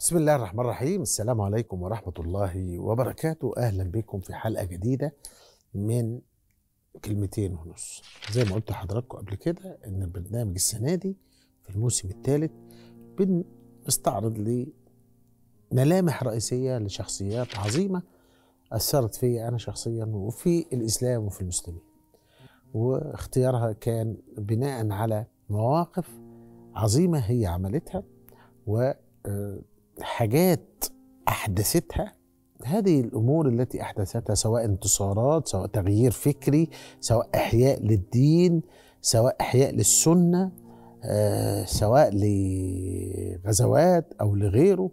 بسم الله الرحمن الرحيم السلام عليكم ورحمة الله وبركاته أهلا بكم في حلقة جديدة من كلمتين ونص زي ما قلت لحضراتكم قبل كده إن البرنامج السنة دي في الموسم الثالث بنستعرض لي ملامح رئيسية لشخصيات عظيمة أثرت فيا أنا شخصيا وفي الإسلام وفي المسلمين واختيارها كان بناء على مواقف عظيمة هي عملتها و حاجات احدثتها هذه الامور التي احدثتها سواء انتصارات سواء تغيير فكري سواء احياء للدين سواء احياء للسنه آه، سواء لغزوات او لغيره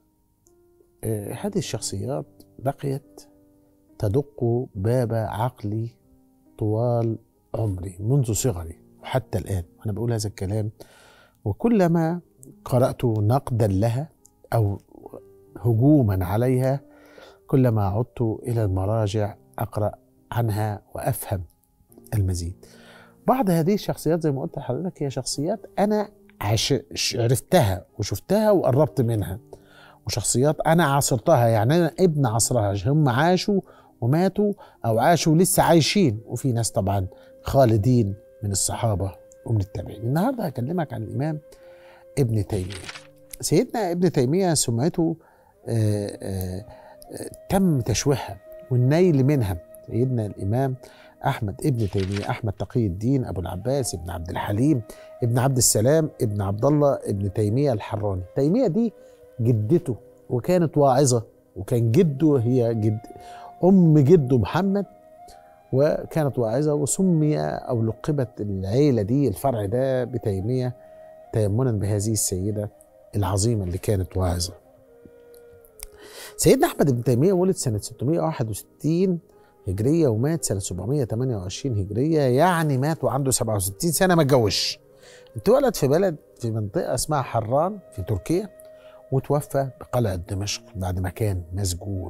آه، هذه الشخصيات بقيت تدق باب عقلي طوال عمري منذ صغري وحتى الان انا بقول هذا الكلام وكلما قرات نقدا لها او هجوما عليها كلما عدت الى المراجع اقرا عنها وافهم المزيد بعض هذه الشخصيات زي ما قلت لحضرتك هي شخصيات انا عش... عرفتها وشفتها وقربت منها وشخصيات انا عاصرتها يعني انا ابن عصرها هم عاشوا وماتوا او عاشوا لسه عايشين وفي ناس طبعا خالدين من الصحابه ومن التابعين النهارده هكلمك عن الامام ابن تيميه سيدنا ابن تيمية سمعته آآ آآ تم تشويهها والنيل منها سيدنا الإمام أحمد ابن تيمية أحمد تقي الدين أبو العباس ابن عبد الحليم ابن عبد السلام ابن عبد الله ابن تيمية الحراني تيمية دي جدته وكانت واعظة وكان جده هي جد أم جده محمد وكانت واعظة وسمي أو لقبت العيلة دي الفرع ده بتيمية تيمنا بهذه السيدة العظيمة اللي كانت واعظة سيدنا أحمد بن تيمية ولد سنة 661 هجرية ومات سنة 728 هجرية يعني مات وعنده 67 سنة ما اتجوزش اتولد في بلد في منطقة اسمها حران في تركيا وتوفى بقلعة دمشق بعد ما كان مسجون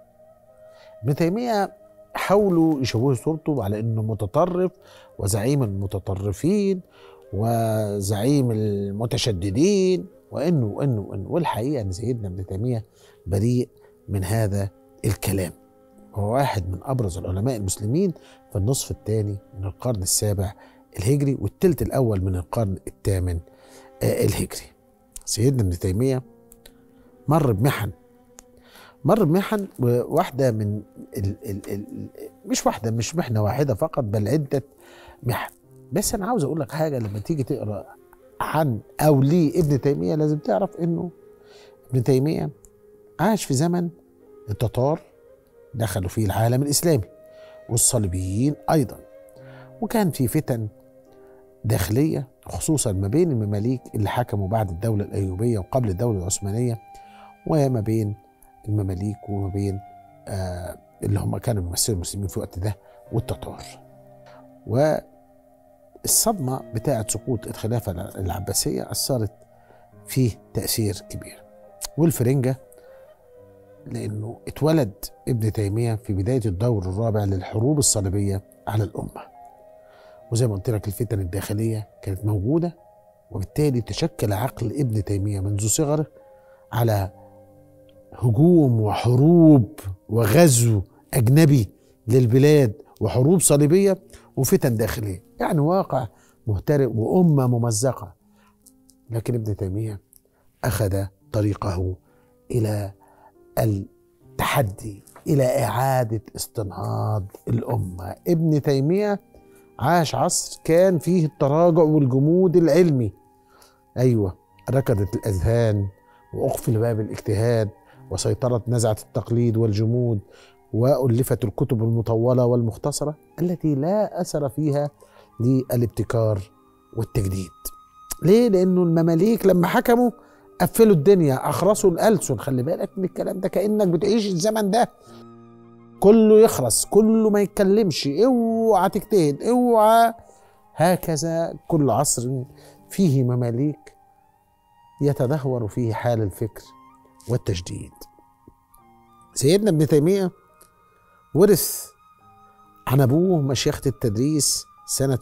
ابن تيمية حاولوا يشوهوا صورته على انه متطرف وزعيم المتطرفين وزعيم المتشددين وانه وانه وانه والحقيقه ان سيدنا ابن تيميه بريء من هذا الكلام هو واحد من ابرز العلماء المسلمين في النصف الثاني من القرن السابع الهجري والثلث الاول من القرن الثامن الهجري سيدنا ابن تيميه مر بمحن مر بمحن وواحده من ال ال ال مش واحده مش محنه واحده فقط بل عده محن بس انا عاوز اقول لك حاجه لما تيجي تقرا عن او ليه ابن تيميه لازم تعرف انه ابن تيميه عاش في زمن التتار دخلوا فيه العالم الاسلامي والصليبيين ايضا وكان في فتن داخليه خصوصا ما بين المماليك اللي حكموا بعد الدوله الايوبيه وقبل الدوله العثمانيه وما بين المماليك وما بين آه اللي هم كانوا بيمثلوا المسلمين في الوقت ده والتتار و الصدمة بتاعة سقوط الخلافة العباسية أثرت فيه تأثير كبير والفرنجة لأنه اتولد ابن تيمية في بداية الدور الرابع للحروب الصليبية على الأمة وزي ما قلت لك الفتن الداخلية كانت موجودة وبالتالي تشكل عقل ابن تيمية منذ صغره على هجوم وحروب وغزو أجنبي للبلاد وحروب صليبية وفتن داخلية يعني واقع مهترئ وأمة ممزقة لكن ابن تيمية أخذ طريقه إلى التحدي إلى إعادة استنهاض الأمة ابن تيمية عاش عصر كان فيه التراجع والجمود العلمي أيوة ركضت الأذهان وأقفل باب الاجتهاد وسيطرت نزعة التقليد والجمود وألفت الكتب المطولة والمختصرة التي لا أثر فيها للابتكار والتجديد ليه؟ لأنه المماليك لما حكموا قفلوا الدنيا أخرسوا الألسن خلي بالك من الكلام ده كأنك بتعيش الزمن ده كله يخرس كله ما يتكلمش اوعى تجتهد اوعى هكذا كل عصر فيه مماليك يتدهور فيه حال الفكر والتجديد سيدنا ابن تيميه ورث عن ابوه مشيخه التدريس سنة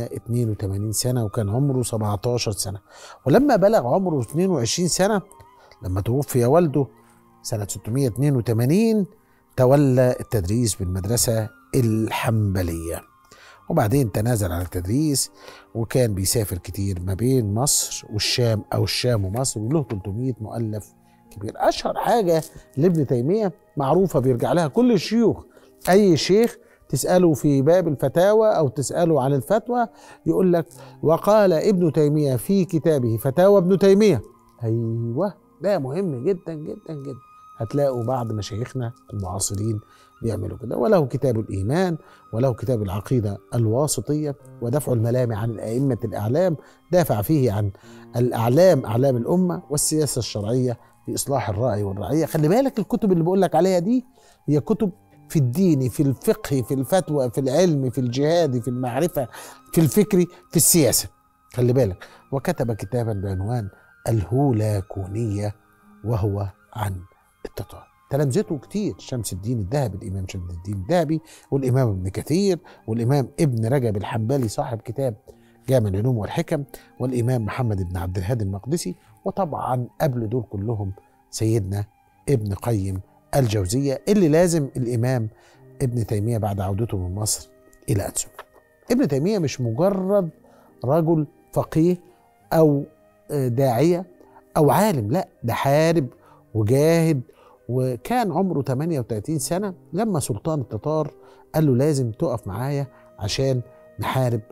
682 سنة وكان عمره 17 سنة ولما بلغ عمره 22 سنة لما توفي والده سنة 682 تولى التدريس بالمدرسة الحنبلية وبعدين تنازل عن التدريس وكان بيسافر كتير ما بين مصر والشام أو الشام ومصر وله 300 مؤلف كبير أشهر حاجة لابن تيمية معروفة بيرجع لها كل الشيوخ أي شيخ تسأله في باب الفتاوى أو تسأله عن الفتوى يقول لك وقال ابن تيمية في كتابه فتاوى ابن تيمية أيوه ده مهم جدا جدا جدا هتلاقوا بعض مشايخنا المعاصرين بيعملوا كده وله كتاب الإيمان وله كتاب العقيدة الواسطية ودفع الملام عن الأئمة الأعلام دافع فيه عن الأعلام أعلام الأمة والسياسة الشرعية في إصلاح الراعي والرعية خلي بالك الكتب اللي بقول لك عليها دي هي كتب في الدين في الفقه في الفتوى في العلم في الجهاد في المعرفة في الفكر في السياسة خلي بالك وكتب كتابا بعنوان الهولاكونية وهو عن التتار تلامذته كتير شمس الدين الذهبي الامام شمس الدين الذهبي والامام ابن كثير والامام ابن رجب الحنبلي صاحب كتاب جامع العلوم والحكم والامام محمد بن عبد الهادي المقدسي وطبعا قبل دول كلهم سيدنا ابن قيم الجوزيه اللي لازم الامام ابن تيميه بعد عودته من مصر الى انسب ابن تيميه مش مجرد رجل فقيه او داعيه او عالم لا ده حارب وجاهد وكان عمره 38 سنة لما سلطان التتار قال له لازم تقف معايا عشان نحارب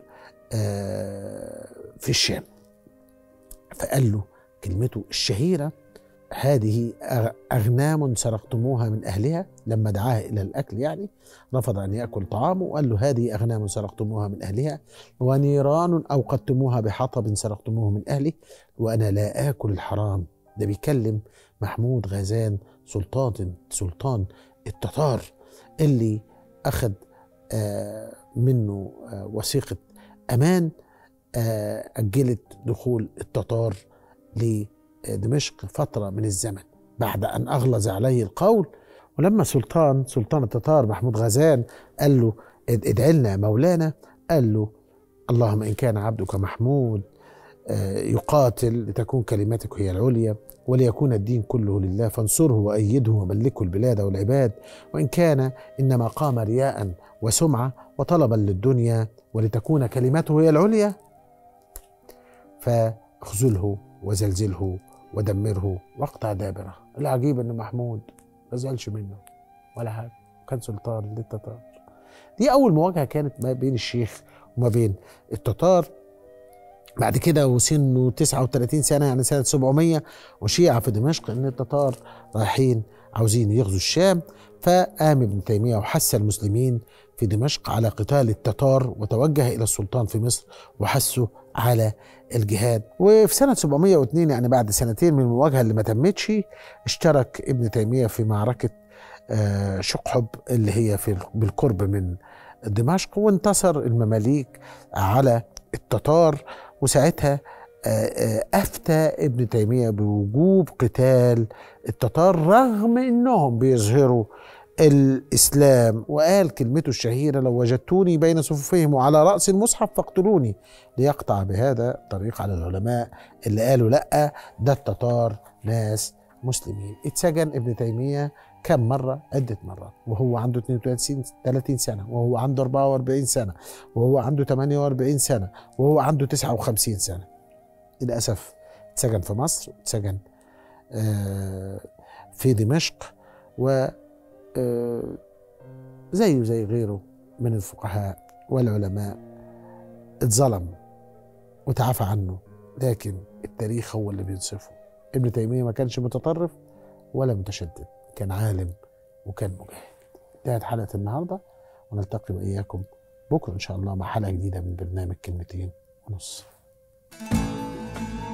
في الشام فقال له كلمته الشهيرة هذه أغنام سرقتموها من أهلها لما دعاها إلى الأكل يعني رفض أن يأكل طعامه وقال له هذه أغنام سرقتموها من أهلها ونيران أوقدتموها بحطب سرقتموه من أهله وأنا لا آكل الحرام ده بيكلم محمود غازان سلطان سلطان التتار اللي أخذ آه منه آه وثيقة أمان آه أجلت دخول التتار لدمشق فترة من الزمن بعد أن أغلظ عليه القول ولما سلطان سلطان التتار محمود غازان قال له ادعي لنا مولانا قال له اللهم إن كان عبدك محمود يقاتل لتكون كلمتك هي العليا وليكون الدين كله لله فانصره وأيده وملكه البلاد والعباد وإن كان إنما قام رياء وسمعة وطلبا للدنيا ولتكون كلمته هي العليا فاخذله وزلزله ودمره واقطع دابره العجيب ان محمود ما زعلش منه ولا حاجه كان سلطان للتتار دي اول مواجهه كانت ما بين الشيخ وما بين التتار بعد كده وسنه 39 سنه يعني سنه 700 وشيع في دمشق ان التتار رايحين عاوزين يغزوا الشام فقام ابن تيميه وحث المسلمين في دمشق على قتال التتار وتوجه الى السلطان في مصر وحثه على الجهاد وفي سنة 702 يعني بعد سنتين من المواجهة اللي ما تمتش اشترك ابن تيمية في معركة شقحب اللي هي في بالقرب من دمشق وانتصر المماليك على التتار وساعتها افتى ابن تيميه بوجوب قتال التتار رغم انهم بيظهروا الاسلام وقال كلمته الشهيره لو وجدتوني بين صفوفهم وعلى راس المصحف فاقتلوني ليقطع بهذا الطريق على العلماء اللي قالوا لا ده التتار ناس مسلمين اتسجن ابن تيميه كم مرة؟ عدة مرات وهو عنده 32 30 سنة وهو عنده 44 سنة وهو عنده 48 سنة وهو عنده 59 سنة للأسف اتسجن في مصر اتسجن في دمشق و زيه زي غيره من الفقهاء والعلماء اتظلم وتعافى عنه لكن التاريخ هو اللي بينصفه ابن تيمية ما كانش متطرف ولا متشدد كان عالم وكان مجاهد انتهت حلقة النهاردة ونلتقي وإياكم بكرة إن شاء الله مع حلقة جديدة من برنامج كلمتين ونص thank you